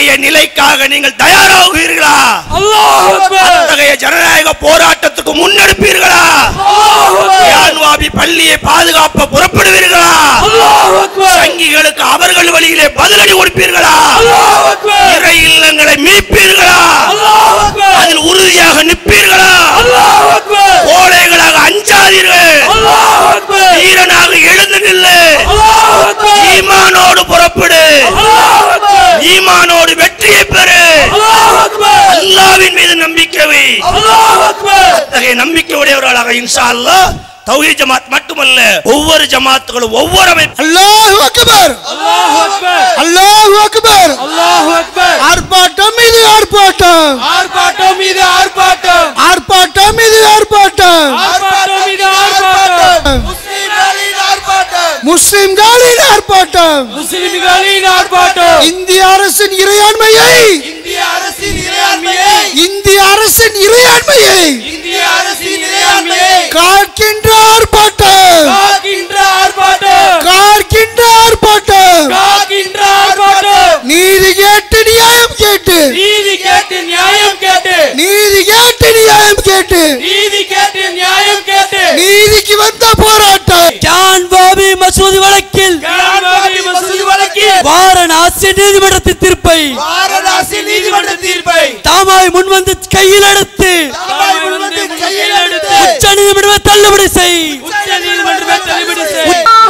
அத்தகைய நிலைக்காக நீங்கள் தயாராகுவீர்களா அல்லாஹ் அக்பர் அத்தகைய ஜனநாயக போராட்டத்துக்கு முன்னெடுப்பீர்களா யான்வாபி பள்ளியை பாதுகாப்ப புறப்படுவீர்களா அல்லாஹ் அக்பர் சங்கிகளுக்கு அவர்கள் வழியிலே பதிலடி கொடுப்பீர்களா அல்லாஹ் அக்பர் இறை இல்லங்களை மீட்பீர்களா அல்லாஹ் அக்பர் அதில் உறுதியாக நிற்பீர்களா அல்லாஹ் அக்பர் கோழைகளாக அஞ்சாதீர்கள் அல்லாஹ் அக்பர் வீரனாக எழுந்து நில்லு அல்லாஹ் அக்பர் ஈமானோடு புறப்படு அல்லாஹ் அக்பர் ஈமானோடு வெற்றியை பெறு அல்லாஹ் அக்பர் அல்லாவின் மீது நம்பிக்கை வை அல்லாஹ் அக்பர் அத்தகைய நம்பிக்கை உடையவர்களாக இன்ஷா அல்லாஹ் தௌஹீத் ஜமாத் மட்டுமல்ல ஒவ்வொரு ஜமாத்துகளும் ஒவ்வொரு அமைப்பு அல்லாஹ் அக்பர் அல்லாஹ் அக்பர் அல்லாஹ் அக்பர் அல்லாஹ் அக்பர் ஆர்ப்பாட்டம் இது ஆர்ப்பாட்டம் ஆர்ப்பாட்டம் மீது ஆர்ப்பாட்டம் ஆர்ப்பாட்டம் இது ஆர்ப்பாட்டம் ஆர்ப்பாட்டம் மீது ஆர்ப்பாட்டம் முஸ்லிம்களின் ஆர்ப்பாட்டம் முஸ்லிம்களின் ஆர்ப்பாட்டம் இந்திய அரசின் இறையாண்மையை இந்திய அரசின் இறையாண்மையை இந்திய அரசின் இறையாண்மையை இந்திய அரசின் இறையாண்மையை காக்கின்ற ஆர்ப்பாட்டம் காக்கின்ற ஆர்ப்பாட்டம் காக்கின்ற ஆர்ப்பாட்டம் காக்கின்ற ஆர்ப்பாட்டம் நீதி கேட்டு நியாயம் கேட்டு நீதி கேட்டு நியாயம் கேட்டு நீதி கேட்டு நியாயம் கேட்டு நீதி கேட்டு நியாயம் கேட்டு நீதிக்கு வந்த போராட்டம் ஜான் பாபி மசூதி வழக்கில் கான்வாபி மசூதி வழக்கில் வாரணாசி நீதிமன்றத்தின் தீர்ப்பை வாரணாசி நீதிமன்ற தீர்ப்பை தாமாய் முன்வந்து கையில் எடுத்து தாய் முன்வந்து கையில் எடுத்து உச்ச நீதிமன்றமே தள்ளுபடி செய் உச்ச நீதிமன்றமே தள்ளுபடி செய்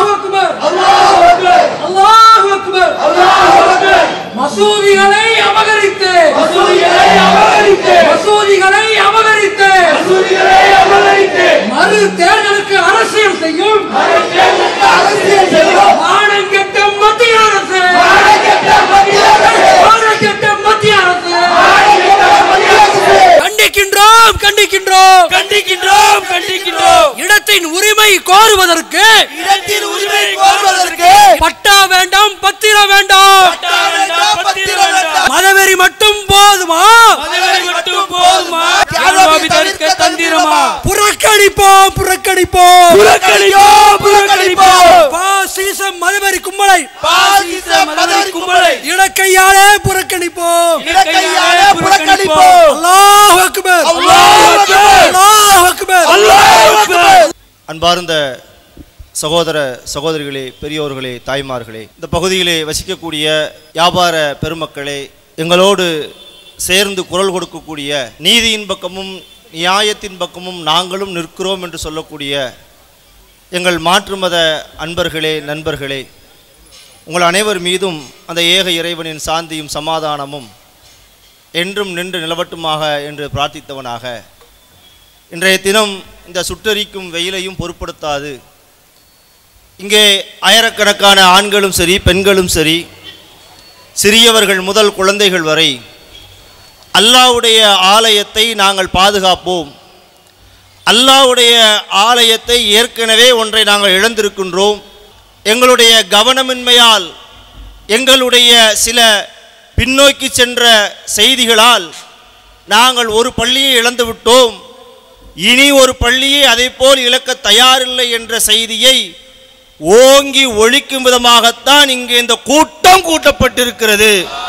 மசூதிகளை அபகரித்து மசூதிகளை அபகரித்து மசூதிகளை அபகரித்து மசூதிகளை அபகரித்து மறு தேர்தலுக்கு அரசியல் செய்யும் மறு தேர்தலுக்கு அரசியல் செய்யும் மானங்கெட்ட மத்திய அரசு மானங்கெட்ட மத்திய அரசு மானங்கெட்ட மத்திய அரசு கண்டிக்கின்றோம் கண்டிக்கின்றோம் கண்டிக்கின்றோம் கண்டிக்கின்றோம் இடத்தின் உரிமை கோருவதற்கு இடத்தின் உரிமை கோருவதற்கு பட்டா வேண்டாம் பத்திரம் வேண்டாம் பட்டா வேண்டாம், பத்திரம் வேண்டாம். மதவெறி மட்டும் போதுமா மதவெறி மட்டும் போதுமா கால்வாபி தடுக்க தந்திரமா புறக்கணிப்போம் புறக்கணிப்போம் புறக்கணிப்போம் புறக்கணிப்போம் பாசிசம் மதவெறி கும்பலை பாசிச மதவெறி கும்பலை இடக்கையாலே புறக்கணிப்போம் இடக்கையாலே புறக்கணிப்போம் அல்லாஹ் அக்பர் அல்லாஹ் அக்பர். அல்லாஹ் அக்பர் அல்லாஹ் அக்பர் அன்பார்ந்த சகோதர சகோதரிகளே பெரியோர்களே தாய்மார்களே இந்த பகுதியிலே வசிக்கக்கூடிய வியாபார பெருமக்களே எங்களோடு சேர்ந்து குரல் கொடுக்கக்கூடிய நீதியின் பக்கமும் நியாயத்தின் பக்கமும் நாங்களும் நிற்கிறோம் என்று சொல்லக்கூடிய எங்கள் மாற்று மத அன்பர்களே நண்பர்களே உங்கள் அனைவர் மீதும் அந்த ஏக இறைவனின் சாந்தியும் சமாதானமும் என்றும் நின்று நிலவட்டுமாக என்று பிரார்த்தித்தவனாக இன்றைய தினம் இந்த சுட்டரிக்கும் வெயிலையும் பொருட்படுத்தாது இங்கே ஆயிரக்கணக்கான ஆண்களும் சரி பெண்களும் சரி சிறியவர்கள் முதல் குழந்தைகள் வரை அல்லாவுடைய ஆலயத்தை நாங்கள் பாதுகாப்போம் அல்லாவுடைய ஆலயத்தை ஏற்கனவே ஒன்றை நாங்கள் இழந்திருக்கின்றோம் எங்களுடைய கவனமின்மையால் எங்களுடைய சில பின்னோக்கி சென்ற செய்திகளால் நாங்கள் ஒரு பள்ளியை இழந்து விட்டோம் இனி ஒரு பள்ளியை அதைப்போல் இழக்க தயாரில்லை என்ற செய்தியை ஓங்கி ஒழிக்கும் விதமாகத்தான் இங்கே இந்த கூட்டம் கூட்டப்பட்டிருக்கிறது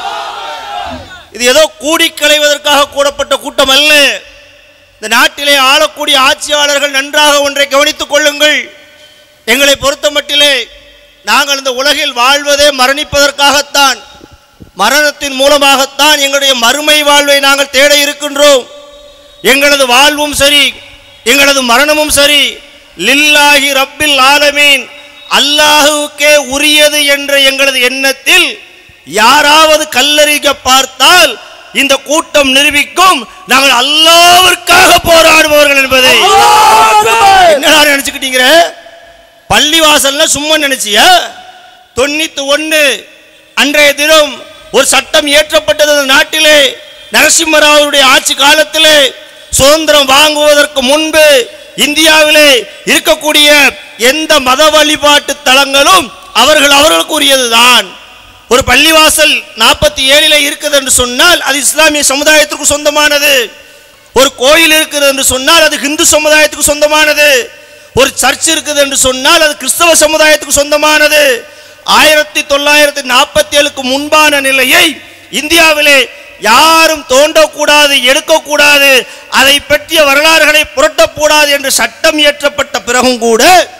இது ஏதோ கூடி களைவதற்காக கூடப்பட்ட கூட்டம் அல்ல இந்த நாட்டிலே ஆளக்கூடிய ஆட்சியாளர்கள் நன்றாக ஒன்றை கவனித்துக் கொள்ளுங்கள் எங்களை பொறுத்தமட்டிலே நாங்கள் இந்த உலகில் வாழ்வதே மரணிப்பதற்காகத்தான் மரணத்தின் மூலமாகத்தான் எங்களுடைய மறுமை வாழ்வை நாங்கள் தேட இருக்கின்றோம் எங்களது வாழ்வும் சரி எங்களது மரணமும் சரி லில்லாஹி ரப்பில் ஆலமீன் அல்லாஹுவுக்கே உரியது என்ற எங்களது எண்ணத்தில் யாராவது கல்லறிக்க பார்த்தால் இந்த கூட்டம் நிரூபிக்கும் நாங்கள் அல்லாவிற்காக போராடுபவர்கள் என்பதை என்னடா நினைச்சுக்கிட்டீங்க பள்ளிவாசல்ல சும்மா நினைச்சியா தொண்ணூத்தி ஒண்ணு அன்றைய தினம் ஒரு சட்டம் இயற்றப்பட்டது இந்த நாட்டிலே நரசிம்மராவுடைய ஆட்சி காலத்திலே சுதந்திரம் வாங்குவதற்கு முன்பு இந்தியாவிலே இருக்கக்கூடிய எந்த மத வழிபாட்டு தலங்களும் அவர்கள் அவர்களுக்கு உரியதுதான் ஒரு பள்ளிவாசல் நாற்பத்தி ஏழிலே இருக்குது என்று சொன்னால் அது இஸ்லாமிய சமுதாயத்திற்கு சொந்தமானது ஒரு கோயில் இருக்குது என்று சொன்னால் அது இந்து சமுதாயத்துக்கு சொந்தமானது ஒரு சர்ச் இருக்குது என்று சொன்னால் அது கிறிஸ்தவ சமுதாயத்துக்கு சொந்தமானது ஆயிரத்தி தொள்ளாயிரத்தி நாற்பத்தி ஏழுக்கு முன்பான நிலையை இந்தியாவிலே யாரும் தோண்டக்கூடாது எடுக்கக்கூடாது அதை பற்றிய வரலாறுகளை புரட்டக்கூடாது என்று சட்டம் இயற்றப்பட்ட பிறகும் கூட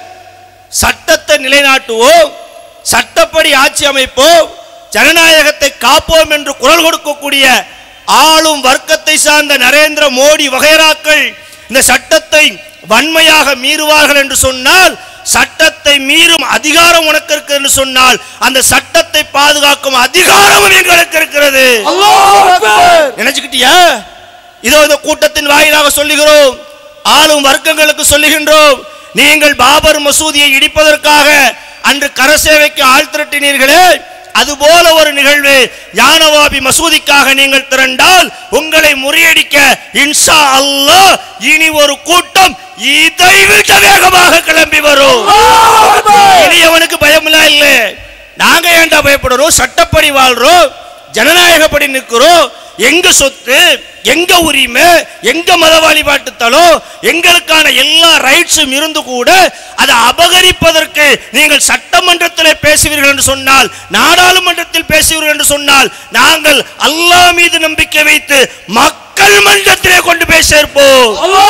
சட்டத்தை நிலைநாட்டுவோம் சட்டப்படி ஆட்சி அமைப்போம் ஜனநாயகத்தை காப்போம் என்று குரல் கொடுக்கக்கூடிய ஆளும் வர்க்கத்தை சார்ந்த நரேந்திர மோடி வகைராக்கள் இந்த சட்டத்தை வன்மையாக மீறுவார்கள் என்று சொன்னால் சட்டத்தை மீறும் அதிகாரம் உனக்கு இருக்கு என்று சொன்னால் அந்த சட்டத்தை பாதுகாக்கும் அதிகாரமும் எங்களுக்கு இருக்கிறது நினைச்சுக்கிட்டியா இதோ இந்த கூட்டத்தின் வாயிலாக சொல்லுகிறோம் ஆளும் வர்க்கங்களுக்கு சொல்லுகின்றோம் நீங்கள் பாபர் மசூதியை இடிப்பதற்காக அன்று கரசேவைக்கு ஆள் திரட்டினீர்களே அதுபோல ஒரு நிகழ்வு யானவாபி மசூதிக்காக நீங்கள் திரண்டால் உங்களை முறியடிக்க இன்ஷா அல்லாஹ் இனி ஒரு கூட்டம் இதை விட வேகமாக கிளம்பி வரும் இனி அவனுக்கு பயமில்லாம் இல்ல நாங்க ஏன்டா பயப்படுறோம் சட்டப்படி வாழ்றோம் ஜனநாயகப்படி நிற்கிறோம் எங்க சொத்து எங்க உரிமை எங்க மத வழிபாட்டு தளம் எங்களுக்கான எல்லா ரைட்ஸும் இருந்து கூட அதை அபகரிப்பதற்கு நீங்கள் சட்டமன்றத்தில் பேசுவீர்கள் என்று சொன்னால் நாடாளுமன்றத்தில் பேசுவீர்கள் என்று சொன்னால் நாங்கள் அல்லாஹ் மீது நம்பிக்கை வைத்து மக்கள் மன்றத்திலே கொண்டு போய் சேர்ப்போம்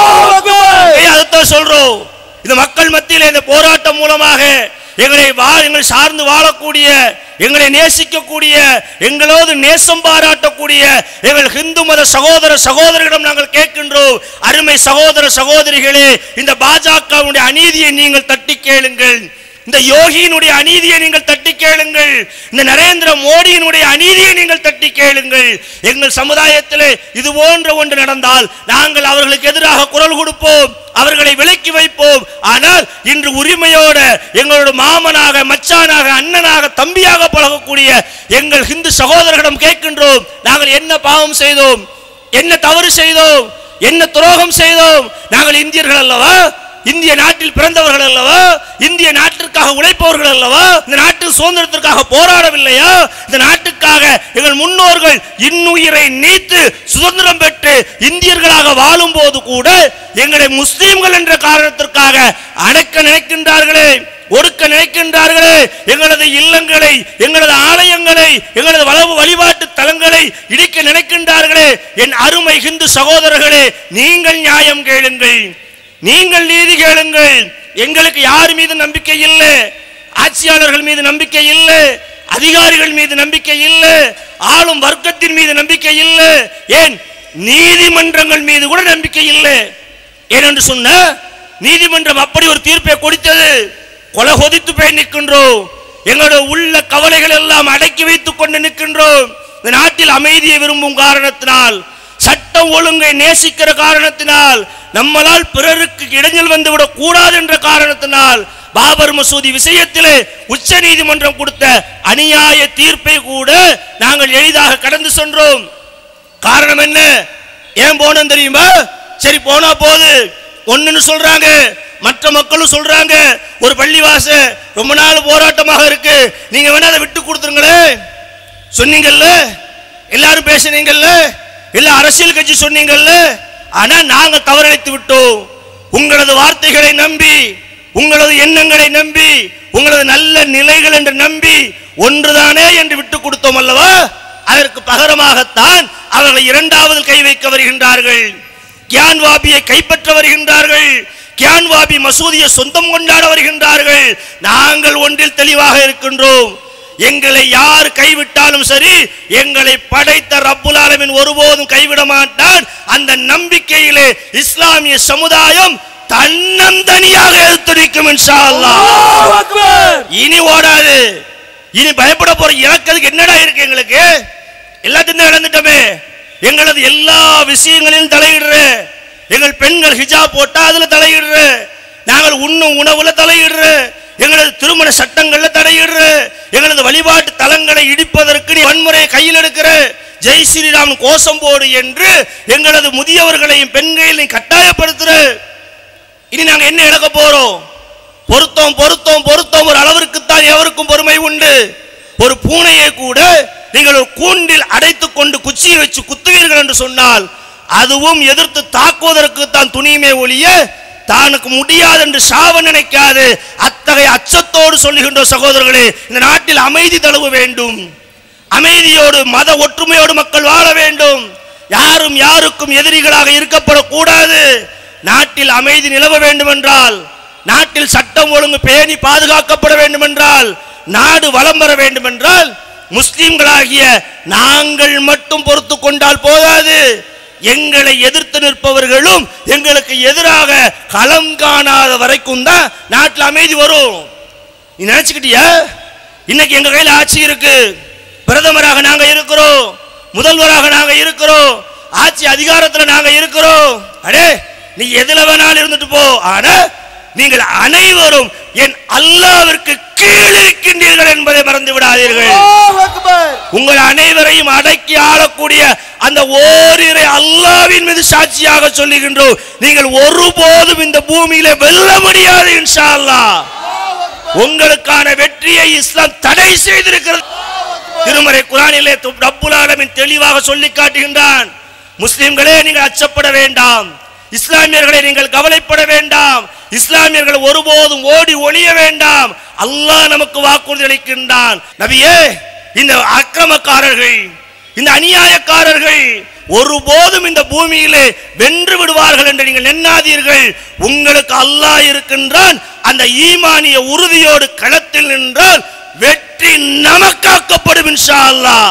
ஏய், அதைத்தான் சொல்றோம் இந்த மக்கள் மத்தியில் இந்த போராட்டம் மூலமாக எங்களை வா எங்களை சார்ந்து வாழக்கூடிய எங்களை நேசிக்கக்கூடிய எங்களோடு நேசம் பாராட்டக்கூடிய எங்கள் இந்து மத சகோதர சகோதரிகளிடம் நாங்கள் கேட்கின்றோம் அருமை சகோதர சகோதரிகளே இந்த பாஜகவுடைய அநீதியை நீங்கள் தட்டி கேளுங்கள் இந்த யோகியினுடைய அநீதியை நீங்கள் தட்டி கேளுங்கள் இந்த நரேந்திர மோடியினுடைய அநீதியை நீங்கள் தட்டி கேளுங்கள் எங்கள் சமுதாயத்திலே இது போன்ற ஒன்று நடந்தால் நாங்கள் அவர்களுக்கு எதிராக குரல் கொடுப்போம் அவர்களை விலக்கி வைப்போம் ஆனால் இன்று உரிமையோட எங்களோட மாமனாக மச்சானாக அண்ணனாக தம்பியாக பழகக்கூடிய எங்கள் இந்து சகோதரர்களிடம் கேட்கின்றோம் நாங்கள் என்ன பாவம் செய்தோம் என்ன தவறு செய்தோம் என்ன துரோகம் செய்தோம் நாங்கள் இந்தியர்கள் அல்லவா இந்திய நாட்டில் பிறந்தவர்கள் அல்லவா இந்திய நாட்டிற்காக உழைப்பவர்கள் அல்லவா இந்த நாட்டு சுதந்திரத்திற்காக போராடவில்லையா இந்த நாட்டுக்காக எங்கள் முன்னோர்கள் இன்னுயிரை நீத்து சுதந்திரம் பெற்று இந்தியர்களாக வாழும் போது கூட எங்களை முஸ்லீம்கள் என்ற காரணத்திற்காக அடக்க நினைக்கின்றார்களே ஒடுக்க நினைக்கின்றார்களே எங்களது இல்லங்களை எங்களது ஆலயங்களை எங்களது வளவு வழிபாட்டு தலங்களை இடிக்க நினைக்கின்றார்களே என் அருமை ஹிந்து சகோதரர்களே நீங்கள் நியாயம் கேளுங்கள் நீங்கள் நீதி கேளுங்கள் எங்களுக்கு யார் மீது நம்பிக்கை இல்லை ஆட்சியாளர்கள் மீது நம்பிக்கை இல்லை அதிகாரிகள் மீது நம்பிக்கை இல்லை ஆளும் வர்க்கத்தின் மீது நம்பிக்கை இல்லை ஏன் நீதிமன்றங்கள் மீது கூட நம்பிக்கை இல்லை ஏனென்று சொன்ன நீதிமன்றம் அப்படி ஒரு தீர்ப்பை கொடுத்தது கொலை கொதித்து போய் நிற்கின்றோம் எங்களோட உள்ள கவலைகள் எல்லாம் அடக்கி வைத்துக் கொண்டு நிற்கின்றோம் இந்த நாட்டில் அமைதியை விரும்பும் காரணத்தினால் சட்டம் ஒழுங்கை நேசிக்கிற காரணத்தினால் நம்மளால் பிறருக்கு இடைஞ்சல் வந்துவிடக் கூடாது என்ற காரணத்தினால் பாபர் மசூதி விஷயத்திலே உச்ச நீதிமன்றம் கொடுத்த அநியாய தீர்ப்பை கூட நாங்கள் எளிதாக கடந்து சென்றோம் காரணம் என்ன ஏன் போனோம் தெரியுமா சரி போனா போது ஒண்ணுன்னு சொல்றாங்க மற்ற மக்களும் சொல்றாங்க ஒரு பள்ளிவாச ரொம்ப நாள் போராட்டமாக இருக்கு நீங்க வேணா அதை விட்டு கொடுத்துருங்களே சொன்னீங்கல்ல எல்லாரும் பேசுனீங்கல்ல எல்லா அரசியல் கட்சி சொன்னீங்கல்ல ஆனா நாங்க தவறளித்து விட்டோம் உங்களது வார்த்தைகளை நம்பி உங்களது எண்ணங்களை நம்பி உங்களது நல்ல நிலைகள் என்று நம்பி ஒன்றுதானே என்று விட்டு கொடுத்தோம் அல்லவா அதற்கு பகரமாகத்தான் அவர்கள் இரண்டாவது கை வைக்க வருகின்றார்கள் கியான்வாபியை கைப்பற்ற வருகின்றார்கள் கியான்வாபி மசூதியை சொந்தம் கொண்டாட வருகின்றார்கள் நாங்கள் ஒன்றில் தெளிவாக இருக்கின்றோம் எங்களை யார் கைவிட்டாலும் சரி எங்களை படைத்த ரப்புல் ஆலமீன் ஒருபோதும் கைவிட மாட்டான் அந்த நம்பிக்கையிலே இஸ்லாமிய சமுதாயம் தன்னந்தனியாக எடுத்துரைக்கும் இன்ஷா அல்லாஹ் இனி ஓடாது இனி பயப்பட போற இலக்கதுக்கு என்னடா இருக்கு எங்களுக்கு எல்லாத்தையும் தான் இழந்துட்டோமே எங்களது எல்லா விஷயங்களிலும் தலையிடுற எங்கள் பெண்கள் ஹிஜாப் போட்டா அதுல தலையிடுற நாங்கள் உண்ணும் உணவுல தலையிடுற எங்களது திருமண சட்டங்கள்ல தலையிடுற எங்களது வழிபாட்டு தலங்களை இடிப்பதற்கு நீ வன்முறையை கையில் எடுக்கிற ஜெய் ஸ்ரீராம் கோஷம் போடு என்று எங்களது முதியவர்களையும் பெண்களையும் நீ கட்டாயப்படுத்துற இனி நாங்க என்ன இழக்க போறோம் பொருத்தம் பொருத்தம் பொருத்தம் ஒரு அளவிற்கு தான் எவருக்கும் பொறுமை உண்டு ஒரு பூனையை கூட நீங்கள் ஒரு கூண்டில் அடைத்துக் கொண்டு குச்சியை வச்சு குத்துவீர்கள் என்று சொன்னால் அதுவும் எதிர்த்து தாக்குவதற்கு தான் துணியுமே ஒழிய தானுக்கு முடியாது என்று சாவ நினைக்காது அத்தகைய அச்சத்தோடு சொல்லுகின்ற சகோதரர்களே இந்த நாட்டில் அமைதி தழுவ வேண்டும் அமைதியோடு மத ஒற்றுமையோடு மக்கள் வாழ வேண்டும் யாரும் யாருக்கும் எதிரிகளாக இருக்கப்படக்கூடாது நாட்டில் அமைதி நிலவ வேண்டும் என்றால் நாட்டில் சட்டம் ஒழுங்கு பேணி பாதுகாக்கப்பட வேண்டும் என்றால் நாடு வளம் பெற வேண்டும் என்றால் முஸ்லிம்களாகிய நாங்கள் மட்டும் பொறுத்து கொண்டால் போதாது எங்களை எதிர்த்து நிற்பவர்களும் எங்களுக்கு எதிராக களம் காணாத வரைக்கும் தான் நாட்டில் அமைதி வரும் நீ நினைச்சுக்கிட்டியா இன்னைக்கு எங்க கையில ஆட்சி இருக்கு பிரதமராக நாங்க இருக்கிறோம் முதல்வராக நாங்க இருக்கிறோம் ஆட்சி அதிகாரத்துல நாங்க இருக்கிறோம் அடே நீ எதுல வேணாலும் இருந்துட்டு போ ஆனா நீங்கள் அனைவரும் என் அல்லாவிற்கு கீழ் இருக்கின்றீர்கள் என்பதை மறந்து விடாதீர்கள் உங்கள் அனைவரையும் அடக்கி ஆளக்கூடிய அந்த ஓரிரை அல்லாவின் மீது சாட்சியாக சொல்லுகின்றோம் நீங்கள் ஒருபோதும் இந்த பூமியில வெல்ல முடியாது இன்ஷா அல்லாஹ் உங்களுக்கான வெற்றியை இஸ்லாம் தடை செய்திருக்கிறது திருமறை குரானிலே து- ரப்புல் ஆலமீன் தெளிவாக சொல்லி காட்டுகின்றான் முஸ்லிம்களே நீங்கள் அச்சப்பட வேண்டாம் இஸ்லாமியர்களை நீங்கள் கவலைப்பட வேண்டாம் இஸ்லாமியர்கள் ஒருபோதும் ஓடி ஒளிய வேண்டாம் அல்லாஹ் நமக்கு வாக்குறுதி அளிக்கின்றான் நபியே இந்த அக்கிரமக்காரர்கள் இந்த அநியாயக்காரர்கள் ஒருபோதும் இந்த பூமியிலே வென்று விடுவார்கள் என்று நீங்கள் எண்ணாதீர்கள் உங்களுக்கு அல்லாஹ் இருக்கின்றான் அந்த ஈமானிய உறுதியோடு களத்தில் நின்றால் வெற்றி நமக்காக்கப்படும் இன்ஷா அல்லாஹ்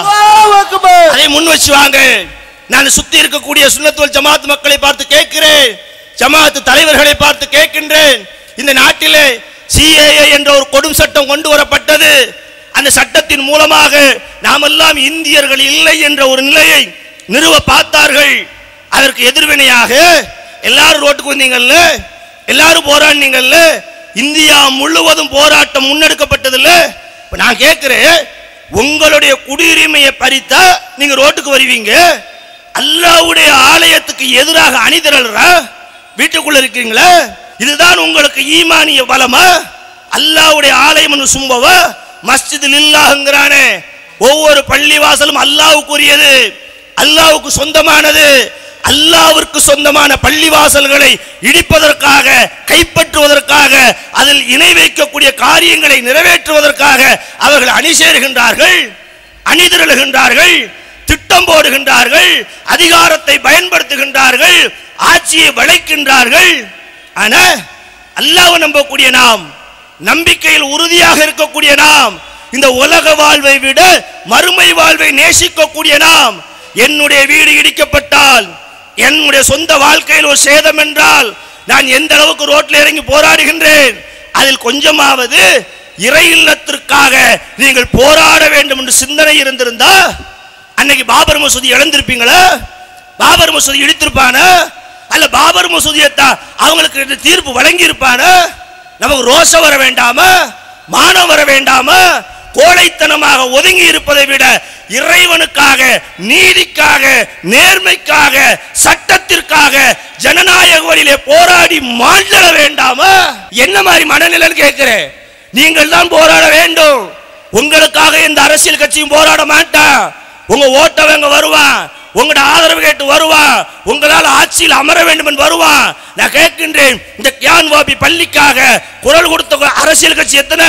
அதை முன் வச்சு வாங்க நான் சுத்தி இருக்கக்கூடிய சுன்னத்துவல் ஜமாத் மக்களை பார்த்து கேட்கிறேன் ஜமாத் தலைவர்களை பார்த்து கேட்கின்றேன் இந்த நாட்டிலே சிஏஏ என்ற ஒரு கொடும் சட்டம் கொண்டு வரப்பட்டது அந்த சட்டத்தின் மூலமாக நாமெல்லாம் இந்தியர்கள் இல்லை என்ற ஒரு நிலையை நிறுவ பார்த்தார்கள் அதற்கு எதிர்வினையாக எல்லாரும் ரோட்டுக்கு வந்தீங்கல்ல எல்லாரும் போராடினீங்கல்ல இந்தியா முழுவதும் போராட்டம் முன்னெடுக்கப்பட்டதில்ல இப்ப நான் கேட்கிறேன் உங்களுடைய குடியுரிமையை பறித்தா நீங்க ரோட்டுக்கு வருவீங்க அல்லாஹ்வுடைய ஆலயத்துக்கு எதிராக அணிதிரள்றா வீட்டுக்குள்ள இருக்கீங்களா இதுதான் உங்களுக்கு ஈமானிய பலமா அல்லாஹ்வுடைய ஆலயம் சும்பவா மஸ்ஜித் இல்லாஹ்ங்கிறானே ஒவ்வொரு பள்ளிவாசலும் அல்லாஹ்வுக்குரியது அல்லாஹ்வுக்கு சொந்தமானது அல்லாஹ்விற்கு சொந்தமான பள்ளிவாசல்களை இடிப்பதற்காக கைப்பற்றுவதற்காக அதில் இணை வைக்கக்கூடிய காரியங்களை நிறைவேற்றுவதற்காக அவர்கள் அணி சேருகின்றார்கள் அணிதிரளுகின்றார்கள் திட்டம் போடுகின்றார்கள் அதிகாரத்தை பயன்படுத்துகின்றார்கள் ஆட்சியை வளைக்கின்றார்கள் ஆனா அல்லாஹ்வை நம்பக்கூடிய நாம் நம்பிக்கையில் உறுதியாக இருக்கக்கூடிய நாம் இந்த உலக வாழ்வை விட மறுமை வாழ்வை நேசிக்கக்கூடிய நாம் என்னுடைய வீடு இடிக்கப்பட்டால் என்னுடைய சொந்த வாழ்க்கையில் ஒரு சேதம் என்றால் நான் எந்த அளவுக்கு ரோட்ல இறங்கி போராடுகின்றேன் அதில் கொஞ்சமாவது இறை இல்லத்திற்காக நீங்கள் போராட வேண்டும் என்று சிந்தனை இருந்திருந்தா அன்னைக்கு பாபர் மசூதி இழந்திருப்பீங்களா பாபர் மசூதி இடித்திருப்பானா அல்ல பாபர் மசூதியத்தான் அவங்களுக்கு இந்த தீர்ப்பு வழங்கி இருப்பானா நமக்கு ரோஷம் வர வேண்டாமா மானம் வர வேண்டாமா கோழைத்தனமாக ஒதுங்கி இருப்பதை விட இறைவனுக்காக நீதிக்காக நேர்மைக்காக சட்டத்திற்காக ஜனநாயக வழியிலே போராடி மாண்டல வேண்டாமா என்ன மாதிரி மனநிலைன்னு கேட்கிறேன் நீங்கள் தான் போராட வேண்டும் உங்களுக்காக இந்த அரசியல் கட்சியும் போராட மாட்டான் உங்க ஓட்டவங்க வருவான் உங்களோட ஆதரவு கேட்டு வருவான் உங்களால் ஆட்சியில் அமர வேண்டும் என்று வருவான் நான் கேட்கின்றேன் இந்த கியான் வாபி பள்ளிக்காக குரல் கொடுத்த அரசியல் கட்சி எத்தனை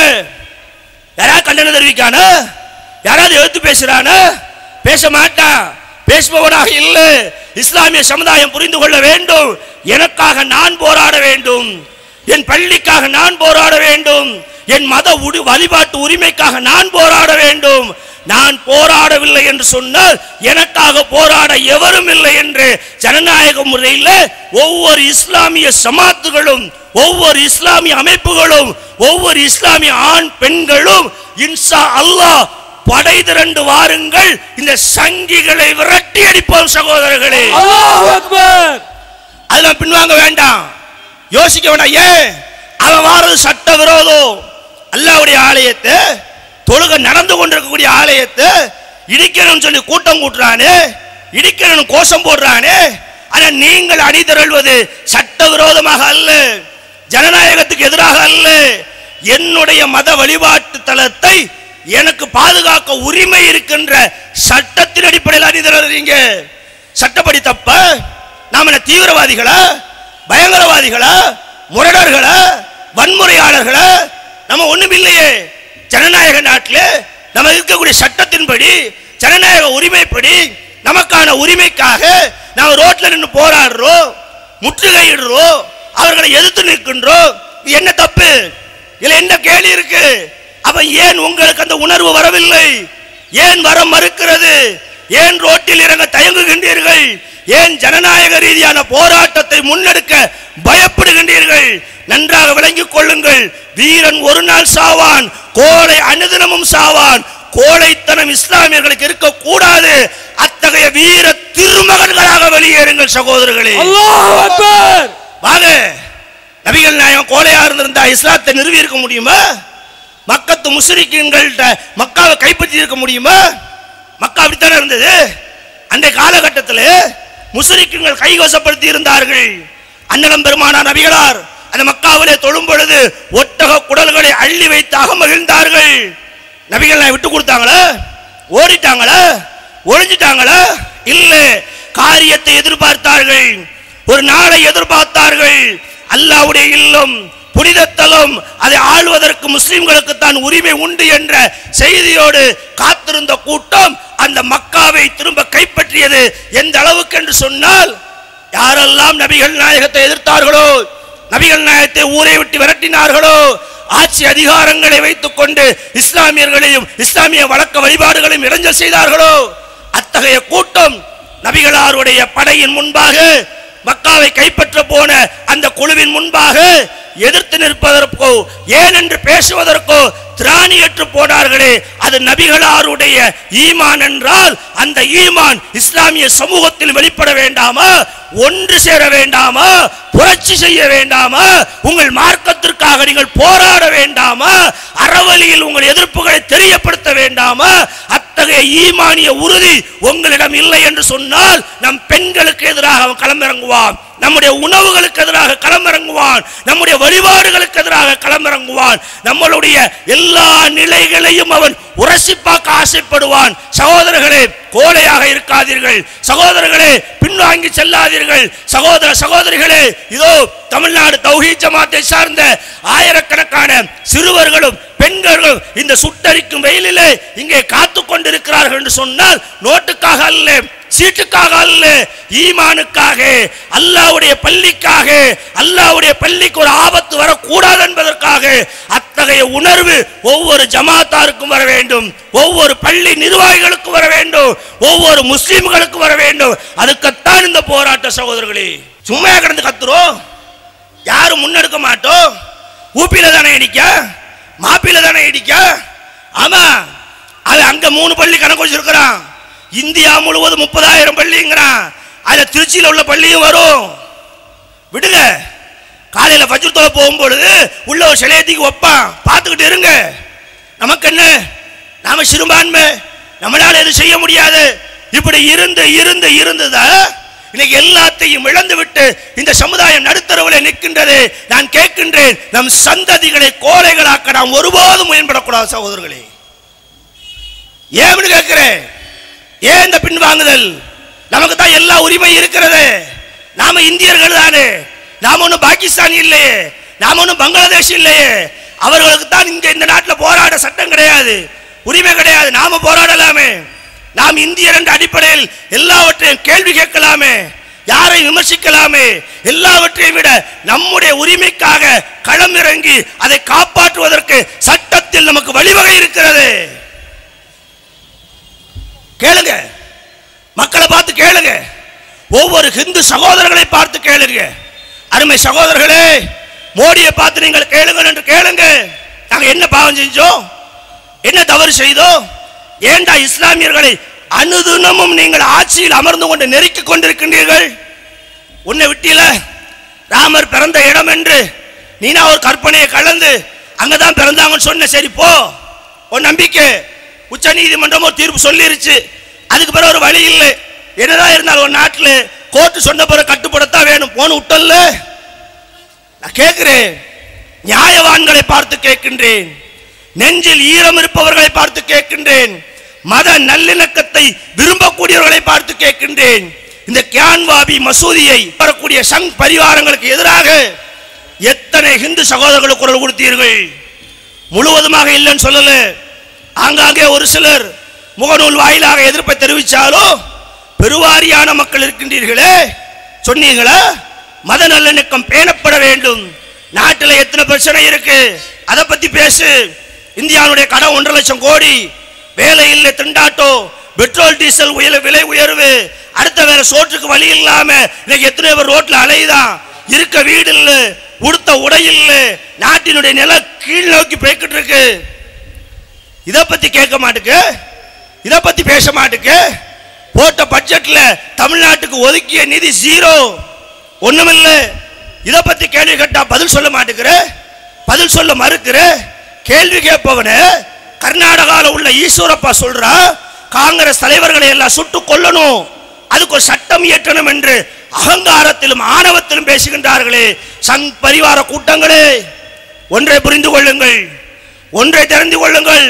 யாராவது கண்டனம் தெரிவிக்கானா யாராவது எழுத்து பேசுறானா பேச மாட்டான் பேசுபவனாக இல்லை இஸ்லாமிய சமுதாயம் புரிந்து கொள்ள வேண்டும் எனக்காக நான் போராட வேண்டும் என் பள்ளிக்காக நான் போராட வேண்டும் என் மத உடு வழிபாட்டு உரிமைக்காக நான் போராட வேண்டும் நான் போராடவில்லை என்று சொன்னால் எனக்காக போராட எவரும் இல்லை என்று ஜனநாயக முறையில் ஒவ்வொரு இஸ்லாமிய சமாத்துகளும் ஒவ்வொரு இஸ்லாமிய அமைப்புகளும் ஒவ்வொரு இஸ்லாமிய ஆண் பெண்களும் இன்சா அல்லாஹ் படை திரண்டு வாருங்கள் இந்த சங்கிகளை விரட்டி அடிப்போம் சகோதரர்களே அல்லாஹ் அக்பர் அதெல்லாம் பின்வாங்க வேண்டாம் யோசிக்க வேண்டாம் ஏன் அவன் வாரது சட்ட விரோதம் அல்லாவுடைய ஆலயத்தை தொழுகை நடந்து கொண்டிருக்கக்கூடிய ஆலயத்தை இடிக்கணும்னு சொல்லி கூட்டம் கூட்டுறானே இடிக்கணும் கோஷம் போடுறானே ஆனா நீங்கள் அணிதிரள்வது சட்ட விரோதமாக அல்ல ஜனநாயகத்துக்கு எதிராக அல்ல என்னுடைய மத வழிபாட்டு தலத்தை எனக்கு பாதுகாக்க உரிமை இருக்கின்ற சட்டத்தின் அடிப்படையில் அணிதிரள்றீங்க சட்டப்படி தப்ப நாம என்ன தீவிரவாதிகளா பயங்கரவாதிகளா முரடர்களா வன்முறையாளர்களா நம்ம ஒண்ணும் இல்லையே ஜனநாயக நாட்டில் நம்ம இருக்கக்கூடிய சட்டத்தின்படி ஜனநாயக உரிமைப்படி நமக்கான உரிமைக்காக நாம் ரோட்ல நின்று போராடுறோம் முற்றுகையிடுறோம் அவர்களை எதிர்த்து நிற்கின்றோம் இது என்ன தப்பு இதுல என்ன கேள்வி இருக்கு அப்ப ஏன் உங்களுக்கு அந்த உணர்வு வரவில்லை ஏன் வர மறுக்கிறது ஏன் ரோட்டில் இறங்க தயங்குகின்றீர்கள் ஏன் ஜனநாயக ரீதியான போராட்டத்தை முன்னெடுக்க பயப்படுகின்றீர்கள் நன்றாக விளங்கிக் கொள்ளுங்கள் வீரன் ஒரு நாள் சாவான் கோழை அனுதினமும் சாவான் கோழைத்தனம் இஸ்லாமியர்களுக்கு இருக்கக்கூடாது அத்தகைய வீர திருமகன்களாக வெளியேறுங்கள் சகோதரர்களே அல்லாஹ் அக்பர் வாங்க நபிகள் நாயகம் கோழையா இருந்திருந்தா இஸ்லாத்தை நிறுவி இருக்க முடியுமா மக்கத்து முஸ்லிம்கள்ட்ட மக்காவை கைப்பற்றி இருக்க முடியுமா மக்கா அப்படித்தானே இருந்தது அந்த காலகட்டத்தில் முஸ்லிம்கள் கைவசப்படுத்தி இருந்தார்கள் அன்னலம் பெருமானா நபிகளார் அந்த மக்காவிலே தொழும் பொழுது ஒட்டக குடல்களை அள்ளி வைத்தாக மகிழ்ந்தார்கள் நபிகள் நாயகம் விட்டு கொடுத்தாங்களா ஓடிட்டாங்களா ஒழிஞ்சிட்டாங்களா இல்ல காரியத்தை எதிர்பார்த்தார்கள் ஒரு நாளை எதிர்பார்த்தார்கள் அல்லாவுடைய இல்லம் புனிதத்தலம் அதை ஆள்வதற்கு முஸ்லிம்களுக்கு தான் உரிமை உண்டு என்ற செய்தியோடு காத்திருந்த கூட்டம் அந்த மக்காவை திரும்ப கைப்பற்றியது எந்த அளவுக்கு என்று சொன்னால் யாரெல்லாம் நபிகள் நாயகத்தை எதிர்த்தார்களோ நபிகள் நாயகத்தை ஊரை விட்டு விரட்டினார்களோ ஆட்சி அதிகாரங்களை வைத்துக் கொண்டு இஸ்லாமியர்களையும் இஸ்லாமிய வழக்க வழிபாடுகளையும் இடைஞ்சல் செய்தார்களோ அத்தகைய கூட்டம் நபிகளாருடைய படையின் முன்பாக மக்காவை கைப்பற்ற போன அந்த குழுவின் முன்பாக எதிர்த்து நிற்பதற்கோ ஏன் என்று பேசுவதற்கோ திராணியற்று போனார்களே அது நபிகளாருடைய ஈமான் என்றால் அந்த ஈமான் இஸ்லாமிய சமூகத்தில் வெளிப்பட வேண்டாமா ஒன்று சேர வேண்டாமா புரட்சி செய்ய வேண்டாமா உங்கள் மார்க்கத்திற்காக நீங்கள் போராட வேண்டாமா அறவழியில் உங்கள் எதிர்ப்புகளை தெரியப்படுத்த வேண்டாமா அத்தகைய ஈமானிய உறுதி உங்களிடம் இல்லை என்று சொன்னால் நம் பெண்களுக்கு எதிராக அவன் களமிறங்குவான் நம்முடைய உணவுகளுக்கு எதிராக களமிறங்குவான் நம்முடைய வழிபாடுகளுக்கு எதிராக களமிறங்குவான் நம்மளுடைய எல்லா நிலைகளையும் அவன் உரசி பார்க்க ஆசைப்படுவான் சகோதரர்களே கோழையாக இருக்காதீர்கள் சகோதரர்களே பின்வாங்கி செல்லாதீர்கள் சகோதர சகோதரிகளே இதோ தமிழ்நாடு தௌஹீத் ஜமாத்தை சார்ந்த ஆயிரக்கணக்கான சிறுவர்களும் பெண்களும் இந்த சுட்டரிக்கும் வெயிலிலே இங்கே காத்து கொண்டிருக்கிறார்கள் என்று சொன்னால் நோட்டுக்காக அல்ல சீட்டுக்காக அல்ல ஈமானுக்காக அல்லாவுடைய பள்ளிக்காக அல்லாவுடைய பள்ளிக்கு ஒரு ஆபத்து வரக்கூடாது என்பதற்காக அத்தகைய உணர்வு ஒவ்வொரு ஜமாத்தாருக்கும் வர வேண்டும் ஒவ்வொரு பள்ளி நிர்வாகிகளுக்கும் வர வேண்டும் ஒவ்வொரு முஸ்லிம்களுக்கும் வர வேண்டும் அதுக்குத்தான் இந்த போராட்ட சகோதரர்களே சும்மா கிடந்து கத்துறோம் யாரும் முன்னெடுக்க மாட்டோம் ஊப்பில தானே இடிக்க மாப்பில தானே இடிக்க ஆமா அது அங்க மூணு பள்ளி கணக்கு வச்சிருக்கிறான் இந்தியா முழுவதும் முப்பதாயிரம் பள்ளிங்கிறான் அதுல திருச்சியில உள்ள பள்ளியும் வரும் விடுங்க காலையில ஃபஜ்ர் தொலை போகும்பொழுது உள்ள ஒரு சிலையத்துக்கு வைப்பான் பார்த்துக்கிட்டு இருங்க நமக்கு என்ன நாம சிறுபான்மை நம்மளால எதுவும் செய்ய முடியாது இப்படி இருந்து இருந்து இருந்துதான் இன்னைக்கு எல்லாத்தையும் இழந்து விட்டு இந்த சமுதாயம் நடுத்தரவில் நிற்கின்றது நான் கேட்கின்றேன் நம் சந்ததிகளை கோழைகளாக்க நாம் ஒருபோதும் முயன்படக்கூடாது சகோதரர்களே ஏன்னு கேட்கிறேன் ஏன் இந்த பின்வாங்குதல் நமக்கு தான் எல்லா உரிமை இருக்கிறது நாம இந்தியர்கள் தானே நாம ஒன்றும் பாகிஸ்தானி இல்லையே நாம ஒன்றும் பங்களாதேஷ் இல்லையே அவர்களுக்கு தான் இங்க இந்த நாட்டில் போராட சட்டம் கிடையாது உரிமை கிடையாது நாம போராடலாமே நாம் இந்தியர் என்ற அடிப்படையில் எல்லாவற்றையும் கேள்வி கேட்கலாமே யாரை விமர்சிக்கலாமே எல்லாவற்றையும் விட நம்முடைய உரிமைக்காக களமிறங்கி அதை காப்பாற்றுவதற்கு சட்டத்தில் நமக்கு வழிவகை இருக்கிறது கேளுங்க மக்களை பார்த்து கேளுங்க ஒவ்வொரு ஹிந்து சகோதரர்களை பார்த்து கேளுங்க அருமை சகோதரர்களே மோடியை பார்த்து நீங்கள் கேளுங்கள் என்று கேளுங்க நாங்க என்ன பாவம் செஞ்சோம் என்ன தவறு செய்தோம் ஏண்டா இஸ்லாமியர்களை அனுதினமும் நீங்கள் ஆட்சியில் அமர்ந்து கொண்டு நெருக்கிக் கொண்டிருக்கின்றீர்கள் உன்னை விட்டில ராமர் பிறந்த இடம் என்று நீனா ஒரு கற்பனையை கலந்து அங்கதான் பிறந்தாங்கன்னு சொன்ன சரி போ உன் நம்பிக்கை உச்ச நீதிமன்றம் ஒரு தீர்ப்பு சொல்லிருச்சு அதுக்கு பிறகு ஒரு வழி இல்லை என்னதான் இருந்தாலும் ஒரு நாட்டில் கோர்ட்டு சொன்ன பிறகு கட்டுப்படத்தான் வேணும் போன விட்டல்ல நான் கேட்கிறேன் நியாயவான்களை பார்த்து கேட்கின்றேன் நெஞ்சில் ஈரம் இருப்பவர்களை பார்த்து கேட்கின்றேன் மத நல்லிணக்கத்தை விரும்பக்கூடியவர்களை பார்த்து கேட்கின்றேன் இந்த கியான்வாபி மசூதியை வரக்கூடிய சங் பரிவாரங்களுக்கு எதிராக எத்தனை ஹிந்து சகோதரர்களுக்கு குரல் கொடுத்தீர்கள் முழுவதுமாக இல்லைன்னு சொல்லல ஆங்காங்கே ஒரு சிலர் முகநூல் வாயிலாக எதிர்ப்பை தெரிவித்தாலும் பெருவாரியான மக்கள் இருக்கின்றீர்களே சொன்னீங்களா மத நல்லிணக்கம் பேணப்பட வேண்டும் நாட்டில் எத்தனை பிரச்சனை இருக்கு அதை பத்தி பேசு இந்தியாவுடைய கடன் ஒன்றரை லட்சம் கோடி வேலை இல்லை திண்டாட்டம் பெட்ரோல் டீசல் உயர விலை உயர்வு அடுத்த வேற சோற்றுக்கு வழி இல்லாம இன்னைக்கு எத்தனை பேர் ரோட்ல அலையுதான் இருக்க வீடு இல்ல உடுத்த உடை இல்ல நாட்டினுடைய நில கீழ் நோக்கி போய்கிட்டு இருக்கு இத பத்தி கேட்க மாட்டுக்கு இத பத்தி பேச மாட்டுக்கு போட்ட பட்ஜெட்ல தமிழ்நாட்டுக்கு ஒதுக்கிய நிதி ஜீரோ ஒண்ணுமில்ல இத பத்தி கேள்வி கேட்டா பதில் சொல்ல மாட்டேங்கிற பதில் சொல்ல மறுக்கிற கேள்வி கேட்பவன கர்நாடகால உள்ள ஈஸ்வரப்பா சொல்றா காங்கிரஸ் தலைவர்களை எல்லாம் சுட்டு கொல்லணும் அதுக்கு ஒரு சட்டம் இயற்றணும் என்று அகங்காரத்திலும் ஆணவத்திலும் பேசுகின்றார்களே சங் பரிவார கூட்டங்களே ஒன்றை புரிந்து கொள்ளுங்கள் ஒன்றை தெரிந்து கொள்ளுங்கள்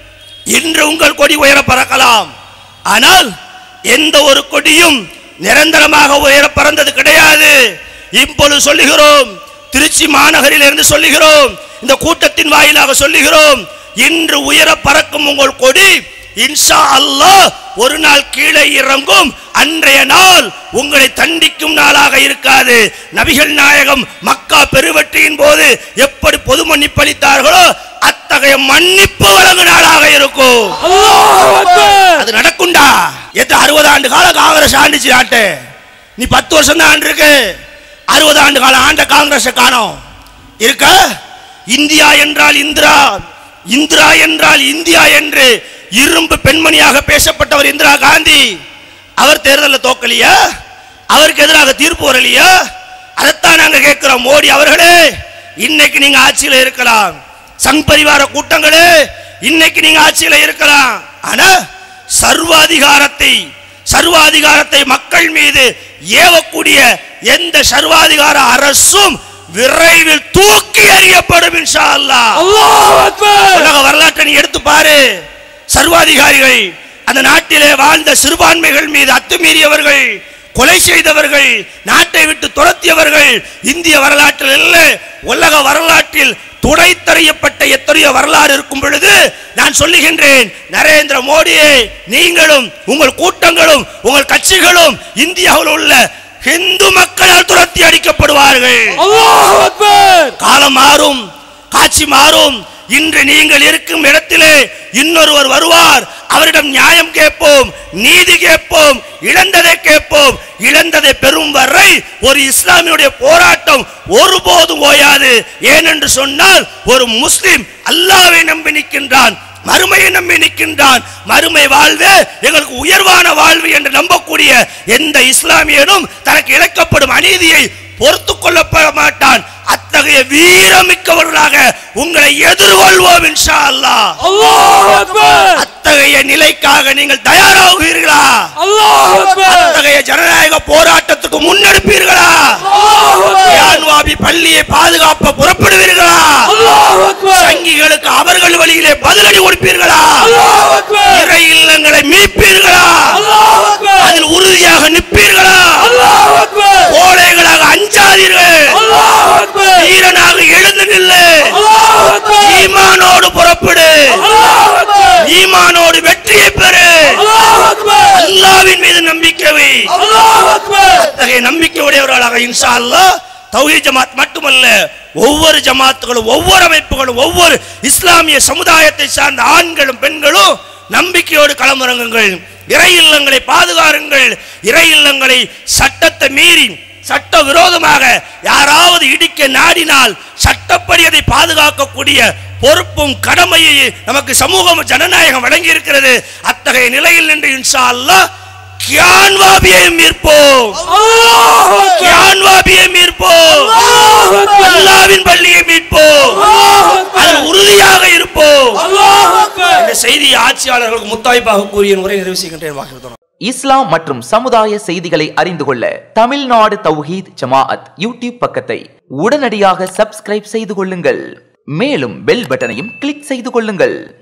இன்று உங்கள் கொடி உயர பறக்கலாம் ஆனால் எந்த ஒரு கொடியும் நிரந்தரமாக உயர பறந்தது கிடையாது இப்பொழுது சொல்லுகிறோம் திருச்சி மாநகரில் இருந்து சொல்லுகிறோம் இந்த கூட்டத்தின் வாயிலாக சொல்லுகிறோம் இன்று உயர பறக்கும் உங்கள் கொடி இன்ஷா அல்லாஹ் ஒரு நாள் கீழே இறங்கும் அன்றைய நாள் உங்களை தண்டிக்கும் நாளாக இருக்காது நபிகள் நாயகம் மக்கா பெருவெற்றியின் போது எப்படி பொது மன்னிப்பளித்தார்களோ அத்தகைய மன்னிப்பு வழங்கும் நாளாக இருக்கும் அல்லாஹ் அக்பர் அது நடக்கும்டா எத்த அறுபது ஆண்டு கால காங்கிரஸ் ஆண்டுச்சு நாட்டு நீ பத்து வருஷம் தான் ஆண்டு இருக்கு அறுபது ஆண்டு கால ஆண்ட காங்கிரஸ் காணோம் இருக்க இந்தியா என்றால் இந்திரா இந்திரா என்றால் இந்தியா என்று இரும்பு பெண்மணியாக பேசப்பட்டவர் இந்திரா காந்தி அவர் தேர்தலில் தோக்கலையா அவருக்கு எதிராக தீர்ப்பு வரலையா அதைத்தான் நாங்க கேட்கிறோம் மோடி அவர்களே இன்னைக்கு நீங்க ஆட்சியில இருக்கலாம் சங் பரிவார கூட்டங்களே இன்னைக்கு நீங்க ஆட்சியில இருக்கலாம் ஆனா சர்வாதிகாரத்தை சர்வாதிகாரத்தை மக்கள் மீது ஏவக்கூடிய எந்த சர்வாதிகார அரசும் விரைவில் தூக்கி எறியப்படும் இன்ஷா அல்லாஹ் அல்லாஹ் அக்பர் உலக வரலாற்றை நீ எடுத்து பாரு சர்வாதிகாரிகள் அந்த நாட்டிலே வாழ்ந்த சிறுபான்மைகள் மீது அத்துமீறியவர்கள் கொலை செய்தவர்கள் நாட்டை விட்டு துரத்தியவர்கள் இந்திய வரலாற்றில் அல்ல உலக வரலாற்றில் துடைத்தறியப்பட்ட எத்தனையோ வரலாறு இருக்கும் பொழுது நான் சொல்லுகின்றேன் நரேந்திர மோடியே நீங்களும் உங்கள் கூட்டங்களும் உங்கள் கட்சிகளும் இந்தியாவில் உள்ள இந்து மக்களால் துரத்தி அடிக்கப்படுவார்கள் அல்லாஹ் அக்பர் காலம் மாறும் காட்சி மாறும் இன்று நீங்கள் இருக்கும் இடத்திலே இன்னொருவர் வருவார் அவரிடம் நியாயம் கேட்போம் நீதி கேட்போம் இழந்ததை கேட்போம் இழந்ததை பெறும் வரை ஒரு இஸ்லாமியுடைய போராட்டம் ஒருபோதும் ஓயாது ஏனென்று சொன்னால் ஒரு முஸ்லிம் அல்லாவை நம்பி நிற்கின்றான் மறுமையை நம்பி நிற்கின்றான் மறுமை வாழ்வு எங்களுக்கு உயர்வான வாழ்வு என்று நம்பக்கூடிய எந்த இஸ்லாமியனும் தனக்கு இழைக்கப்படும் அநீதியை பொறுத்து கொள்ளப்பட மாட்டான் அத்தகைய வீரமிக்கவர்களாக உங்களை எதிர்கொள்வோம் இன்ஷா அல்லாஹ் அல்லாஹ் அக்பர் அத்தகைய நிலைக்காக நீங்கள் தயாராகுவீர்களா அல்லாஹ் அக்பர் அத்தகைய ஜனநாயக போராட்டத்துக்கு முன்னெடுப்பீர்களா அல்லாஹ் அக்பர் யான்வாபி பள்ளியை பாதுகாப்ப புறப்படுவீர்களா அல்லாஹ் அக்பர் சங்கிகளுக்கு அவர்கள் வழியிலே பதிலடி கொடுப்பீர்களா அல்லாஹ் அக்பர் இறை இல்லங்களை மீட்பீர்களா அல்லாஹ் அக்பர் அதில் உறுதியாக நிற்பீர்களா அல்லாஹ் அக்பர் கோழைகளாக அஞ்சாதீர்கள் அல்லாஹ் அக்பர் வீரனாக எழுந்து நில்லு அல்லாஹ் அக்பர் ஈமானோடு புறப்படு அல்லாஹ் அக்பர் ஈமானோடு வெற்றியை பெறு அல்லாஹ் அக்பர் அல்லாவின் மீது நம்பிக்கை வை அல்லாஹ் அக்பர் அத்தகைய நம்பிக்கை உடையவர்களாக இன்ஷா அல்லாஹ் தௌஹீத் ஜமாத் மட்டுமல்ல ஒவ்வொரு ஜமாத்துகளும் ஒவ்வொரு அமைப்புகளும் ஒவ்வொரு இஸ்லாமிய சமுதாயத்தை சார்ந்த ஆண்களும் பெண்களும் நம்பிக்கையோடு களமிறங்குங்கள் இறை இல்லங்களை பாதுகாருங்கள் இறை இல்லங்களை சட்டத்தை மீறி சட்ட விரோதமாக யாராவது இடிக்க நாடினால் சட்டப்படி அதை பாதுகாக்கக்கூடிய பொறுப்பும் கடமையை நமக்கு சமூகம் ஜனநாயகம் வழங்கி இருக்கிறது அத்தகைய நிலையில் நின்று இன்ஷா அல்லாஹ் கியான்வாபியை மீட்போம் அல்லாஹ் அக்பர் கியான்வாபியை மீட்போம் அல்லாஹ் அக்பர் அல்லாவின் பள்ளியை மீட்போம் அல்லாஹ் அக்பர் அதில் உறுதியாக இருப்போம் அல்லாஹ் அக்பர் இந்த செய்தியை ஆட்சியாளர்களுக்கு முத்தாய்ப்பாக கூறிய முறை நிறைவு செய்கின்றேன் வாக்கிருத்தோம் இஸ்லாம் மற்றும் சமுதாய செய்திகளை அறிந்து கொள்ள தமிழ்நாடு தௌஹீத் ஜமாஅத் யூடியூப் பக்கத்தை உடனடியாக சப்ஸ்கிரைப் செய்து கொள்ளுங்கள் மேலும் பெல் பட்டனையும் கிளிக் செய்து கொள்ளுங்கள்